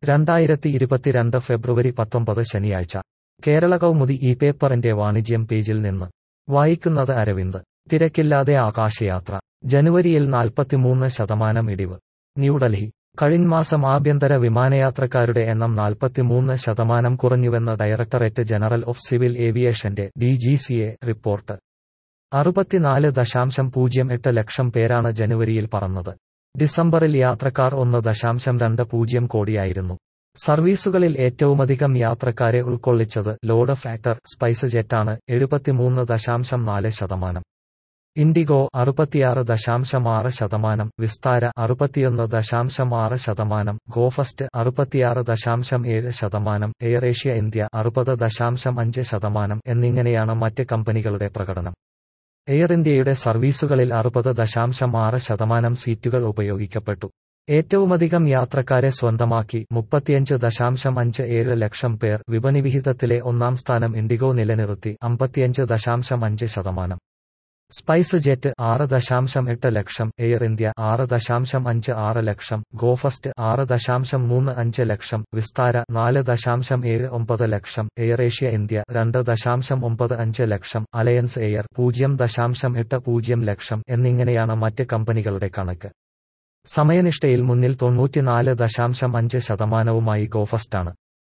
രണ്ടായിരത്തി ഇരുപത്തിരണ്ട് ഫെബ്രുവരി പത്തൊമ്പത് ശനിയാഴ്ച കേരള കൗമുദി ഈ പേപ്പറിന്റെ വാണിജ്യം പേജിൽ നിന്ന് വായിക്കുന്നത് അരവിന്ദ് തിരക്കില്ലാതെ ആകാശയാത്ര ജനുവരിയിൽ നാൽപ്പത്തിമൂന്ന് ശതമാനം ഇടിവ് ന്യൂഡൽഹി കഴിഞ്ഞമാസം ആഭ്യന്തര വിമാനയാത്രക്കാരുടെ എണ്ണം നാൽപ്പത്തിമൂന്ന് ശതമാനം കുറഞ്ഞുവെന്ന് ഡയറക്ടറേറ്റ് ജനറൽ ഓഫ് സിവിൽ ഏവിയേഷന്റെ ഡിജിസിഎ റിപ്പോർട്ട് അറുപത്തിനാല് ദശാംശം പൂജ്യം എട്ട് ലക്ഷം പേരാണ് ജനുവരിയിൽ പറന്നത് ഡിസംബറിൽ യാത്രക്കാർ ഒന്ന് ദശാംശം രണ്ട് പൂജ്യം കോടിയായിരുന്നു സർവീസുകളിൽ ഏറ്റവുമധികം യാത്രക്കാരെ ഉൾക്കൊള്ളിച്ചത് ലോഡ് ഫാക്ടർ സ്പൈസ് ജെറ്റാണ് എഴുപത്തിമൂന്ന് ദശാംശം നാല് ശതമാനം ഇൻഡിഗോ അറുപത്തിയാറ് ദശാംശം ആറ് ശതമാനം വിസ്താര അറുപത്തിയൊന്ന് ദശാംശം ആറ് ശതമാനം ഗോഫസ്റ്റ് അറുപത്തിയാറ് ദശാംശം ഏഴ് ശതമാനം എയർ ഏഷ്യ ഇന്ത്യ അറുപത് ദശാംശം അഞ്ച് ശതമാനം എന്നിങ്ങനെയാണ് മറ്റ് കമ്പനികളുടെ പ്രകടനം എയർ ഇന്ത്യയുടെ സർവീസുകളിൽ അറുപത് ദശാംശം ആറ് ശതമാനം സീറ്റുകൾ ഉപയോഗിക്കപ്പെട്ടു ഏറ്റവുമധികം യാത്രക്കാരെ സ്വന്തമാക്കി മുപ്പത്തിയഞ്ച് ദശാംശം അഞ്ച് ഏഴ് ലക്ഷം പേർ വിപണി വിഹിതത്തിലെ ഒന്നാം സ്ഥാനം ഇൻഡിഗോ നിലനിർത്തി അമ്പത്തിയഞ്ച് ദശാംശം അഞ്ച് ശതമാനം സ്പൈസ് ജെറ്റ് ആറ് ദശാംശം എട്ട് ലക്ഷം എയർ ഇന്ത്യ ആറ് ദശാംശം അഞ്ച് ആറ് ലക്ഷം ഗോഫസ്റ്റ് ആറ് ദശാംശം മൂന്ന് അഞ്ച് ലക്ഷം വിസ്താര നാല് ദശാംശം ഏഴ് ഒമ്പത് ലക്ഷം എയർ ഏഷ്യ ഇന്ത്യ രണ്ട് ദശാംശം ഒമ്പത് അഞ്ച് ലക്ഷം അലയൻസ് എയർ പൂജ്യം ദശാംശം എട്ട് പൂജ്യം ലക്ഷം എന്നിങ്ങനെയാണ് മറ്റ് കമ്പനികളുടെ കണക്ക് സമയനിഷ്ഠയിൽ മുന്നിൽ തൊണ്ണൂറ്റിനാല് ദശാംശം അഞ്ച് ശതമാനവുമായി ഗോഫസ്റ്റാണ്